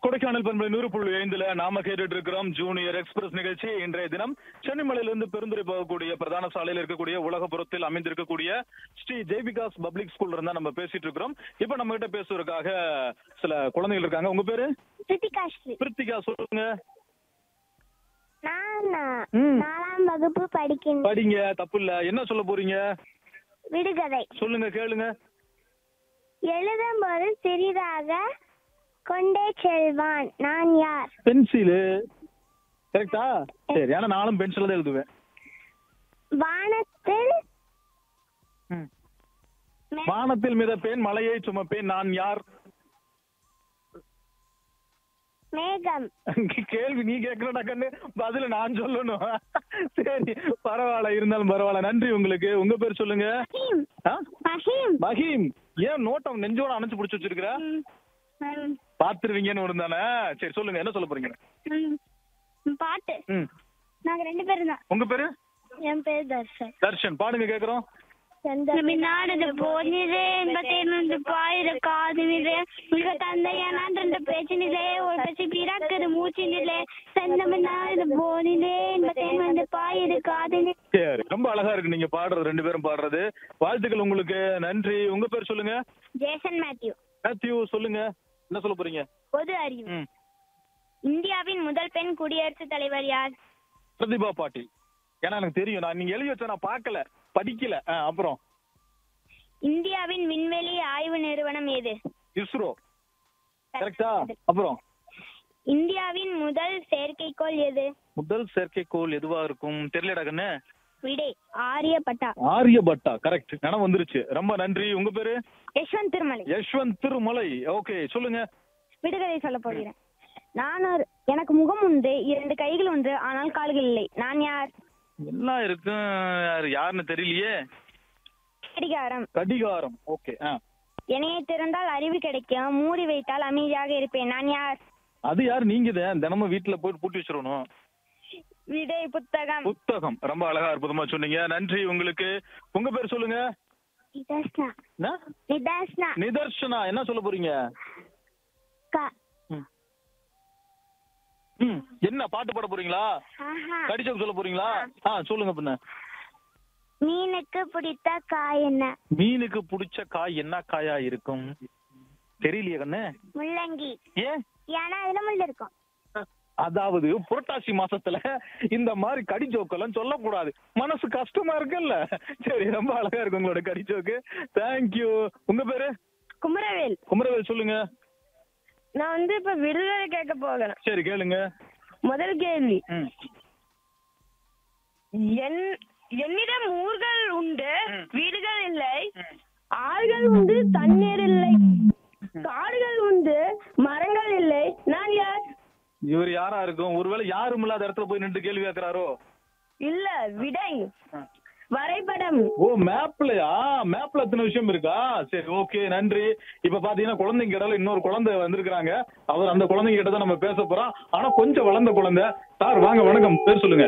கொடைக்கானல் பண்பலை நூறு புள்ளி ஐந்துல நாம கேட்டுட்டு இருக்கிறோம் ஜூனியர் எக்ஸ்பிரஸ் நிகழ்ச்சி இன்றைய தினம் சென்னிமலையிலிருந்து பெருந்துறை போகக்கூடிய பிரதான சாலையில் இருக்கக்கூடிய உலகபுரத்தில் அமைந்திருக்கக்கூடிய ஸ்ரீ ஜெய்பிகாஸ் பப்ளிக் ஸ்கூல்ல இருந்தா நம்ம பேசிட்டு இருக்கிறோம் இப்ப நம்ம கிட்ட பேசுவதற்காக சில குழந்தைகள் இருக்காங்க உங்க பேரு பிரித்திகாஸ்ரீ பிரித்திகா சொல்லுங்க நான் ம். நாலாம் வகுப்பு படிக்கின்றேன் படிங்க தப்பு இல்ல என்ன சொல்ல போறீங்க விடுகதை சொல்லுங்க கேளுங்க எழுதும்போது சிறிதாக கொண்டே செல்வான் நான் யார் பென்சிலு கரெக்டா சரி ஏன்னா நானும் பென்சில் தான் எழுதுவேன் வானத்தில் ம். மெ- வானத்தில் மிதப்பேன் மலையை சுமப்பேன் நான் யார் மேகம் கேள்வி நீ கேட்கறடா கண்ணு பதில நான் சொல்லணும் சரி பரவாயில்ல இருந்தாலும் பரவாயில்ல நன்றி உங்களுக்கு உங்க பேர் சொல்லுங்க மஹீம் ஆ? மஹீம் மஹீம் ஏன் நோட்டம் நெஞ்சோட அணைச்சு பிடிச்சு வச்சிருக்கிற ம். ம். பாத்துருவீங்கன்னு ஒண்ணு தானே சரி சொல்லுங்க என்ன சொல்ல போறீங்க ம். பாட்டு ம் நாங்க ரெண்டு பேரும் தான் உங்க பேரு என் பேர் தர்ஷன் தர்ஷன் பாடுங்க கேக்குறோம் நாடு போனிலே என்பது பாயிர காதினிலே மிக தந்தையான பேச்சு நிலே ஒரு பசி பிறக்குது மூச்சு நிலே செந்தமிழ்நாடு போனிலே என்பது பாயிர காதினிலே சரி ரொம்ப அழகா இருக்கு நீங்க பாடுறது ரெண்டு பேரும் பாடுறது வாழ்த்துக்கள் உங்களுக்கு நன்றி உங்க பேர் சொல்லுங்க ஜேசன் மேத்யூ மேத்யூ சொல்லுங்க என்ன சொல்ல போறீங்க பொது அறிவு ம் இந்தியாவின் முதல் பெண் குடியரசுத் தலைவர் யார் பிரதிபா பாட்டீல் ஏன்னா எனக்கு தெரியும் நான் நீங்க எழுதி வச்ச நான் பார்க்கல படிக்கல ஆ, அப்புறம் இந்தியாவின் விண்வெளி ஆய்வு நிறுவனம் எது இஸ்ரோ கரெக்டா அப்புறம் இந்தியாவின் முதல் செயற்கைக்கோள் எது முதல் செயற்கைக்கோள் எதுவா இருக்கும் தெரியலடா கண்ணு விடை ஆரியப்பட்டா ஆரியபட்டா கரெக்ட் நினைவு வந்துருச்சு ரொம்ப நன்றி உங்க பேரு யஷ்வந்த் திருமலை யஷ்வந்த் திருமலை ஓகே சொல்லுங்க விடுகதை சொல்ல போகிறேன் நான் ஒரு எனக்கு முகம் உண்டு இரண்டு கைகள் உண்டு ஆனால் கால்கள் இல்லை நான் யார் எல்லாம் இருக்கும் யாரு யாருன்னு தெரியலையே கடிகாரம் கடிகாரம் ஓகே ஆ இணையை திறந்தால் அறிவு கிடைக்கும் மூடி வைத்தால் அமைதியாக இருப்பேன் நான் யார் அது யார் நீங்க தான் தினமும் வீட்டுல போயிட்டு பூட்டி வச்சிடணும் விடை புத்தகம் புத்தகம் ரொம்ப அழகா அற்புதமா சொன்னீங்க நன்றி உங்களுக்கு உங்க பேர் சொல்லுங்க நிதாஸ்னா என்ன? நிதாஸ்னா நிதர்ஷனா என்ன சொல்ல போறீங்க க- ம். ம் என்ன பாட்டு பாட போறீங்களா ஆஹா. கடிச்சோக்கு சொல்ல போறீங்களா ஆ சொல்லுங்க பின்ன மீனுக்கு பிடித்த காய் என்ன மீனுக்கு பிடிச்ச காய் என்ன காயா இருக்கும் தெரியலையே கண்ணு முள்ளங்கி ஏன் ஏன்னா அதுல முள் இருக்கும் அதாவது புரட்டாசி மாசத்துல இந்த மாதிரி கடிச்சோக்கெல்லாம் சொல்லக்கூடாது மனசு கஷ்டமா இருக்குல்ல சரி ரொம்ப அழகா இருக்கு உங்களோட கடிச்சோக்கு தேங்க்யூ உங்க பேரு குமரவேல் குமரவேல் சொல்லுங்க நான் வந்து இப்ப விடுதலை கேட்க போகிறேன் சரி கேளுங்க முதல் கேள்வி ம் என் என்னிடம் ஊர்கள் உண்டு ம். வீடுகள் இல்லை ம். ஆறுகள் உண்டு தண்ணீர் இல்லை காடுகள் உண்டு மரங்கள் இல்லை நான் யார் இவர் யாரா இருக்கும் ஒருவேளை யாரும் இல்லாத இடத்துல போய் நின்று கேள்வி கேட்கிறாரோ இல்ல விடை வரைபடம் ஓ மேப்லயா மேப்ல எத்தனை விஷயம் இருக்கா சரி ஓகே நன்றி இப்ப பாத்தீங்கன்னா குழந்தைங்க இடையில இன்னொரு குழந்தை வந்திருக்காங்க அவர் அந்த குழந்தைங்க கிட்ட தான் நம்ம பேச போறோம் ஆனா கொஞ்சம் வளர்ந்த குழந்தை சார் வாங்க வணக்கம் பேர் சொல்லுங்க